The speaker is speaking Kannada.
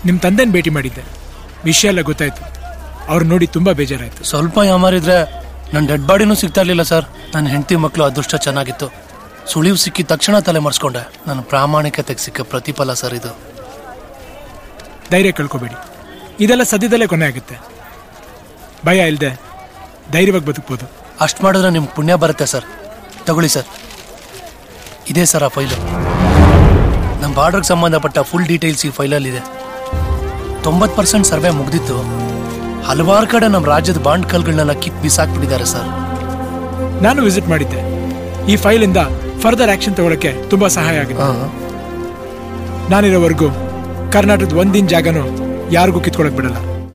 ನಿಮ್ಮ ತಂದೆನ ಭೇಟಿ ಮಾಡಿದ್ದೆ ವಿಷಯ ಎಲ್ಲ ಗೊತ್ತಾಯ್ತು ಅವ್ರು ನೋಡಿ ತುಂಬಾ ಬೇಜಾರಾಯ್ತು ಸ್ವಲ್ಪ ಯಾಮಾರಿದ್ರೆ ನನ್ನ ಡೆಡ್ ಬಾಡಿನೂ ಸಿಗ್ತಾ ಇರ್ಲಿಲ್ಲ ಸರ್ ನನ್ನ ಹೆಂಡತಿ ಮಕ್ಕಳು ಅದೃಷ್ಟ ಚೆನ್ನಾಗಿತ್ತು ಸುಳಿವು ಸಿಕ್ಕಿ ತಕ್ಷಣ ತಲೆ ಮರೆಸ್ಕೊಂಡೆ ನನ್ನ ಪ್ರಾಮಾಣಿಕತೆಗೆ ಸಿಕ್ಕ ಪ್ರತಿಫಲ ಸರ್ ಇದು ಧೈರ್ಯ ಕಳ್ಕೊಬೇಡಿ ಇದೆಲ್ಲ ಸದ್ಯದಲ್ಲೇ ಕೊನೆ ಆಗುತ್ತೆ ಭಯ ಇಲ್ಲದೆ ಧೈರ್ಯವಾಗಿ ಬದುಕ್ಬೋದು ಅಷ್ಟು ಮಾಡಿದ್ರೆ ನಿಮ್ಗೆ ಪುಣ್ಯ ಬರುತ್ತೆ ಸರ್ ತಗೊಳ್ಳಿ ಸರ್ ಇದೇ ಸರ್ ಆ ಫೈಲು ನಮ್ಮ ಬಾರ್ಡರ್ಗೆ ಸಂಬಂಧಪಟ್ಟ ಫುಲ್ ಡೀಟೇಲ್ಸ್ ಈ ಫೈಲಲ್ಲಿದೆ ತೊಂಬತ್ತು ಪರ್ಸೆಂಟ್ ಸರ್ವೆ ಮುಗ್ದಿತ್ತು ಹಲವಾರು ಕಡೆ ನಮ್ಮ ರಾಜ್ಯದ ಬಾಂಡ್ ಕಲ್ಗಳನ್ನೆಲ್ಲ ಕಿತ್ ಬಿಸಾಕ್ಬಿಟ್ಟಿದ್ದಾರೆ ಸರ್ ನಾನು ವಿಸಿಟ್ ಮಾಡಿದ್ದೆ ಈ ಫೈಲಿಂದ ಫರ್ದರ್ ಆಕ್ಷನ್ ತಗೊಳಕ್ಕೆ ತುಂಬಾ ಸಹಾಯ ಆಗುತ್ತೆ ನಾನಿರೋವರೆಗೂ ಕರ್ನಾಟಕದ ಒಂದಿನ ಜಾಗನೂ ಯಾರಿಗೂ ಕಿತ್ಕೊಳಕ್ ಬಿಡಲ್ಲ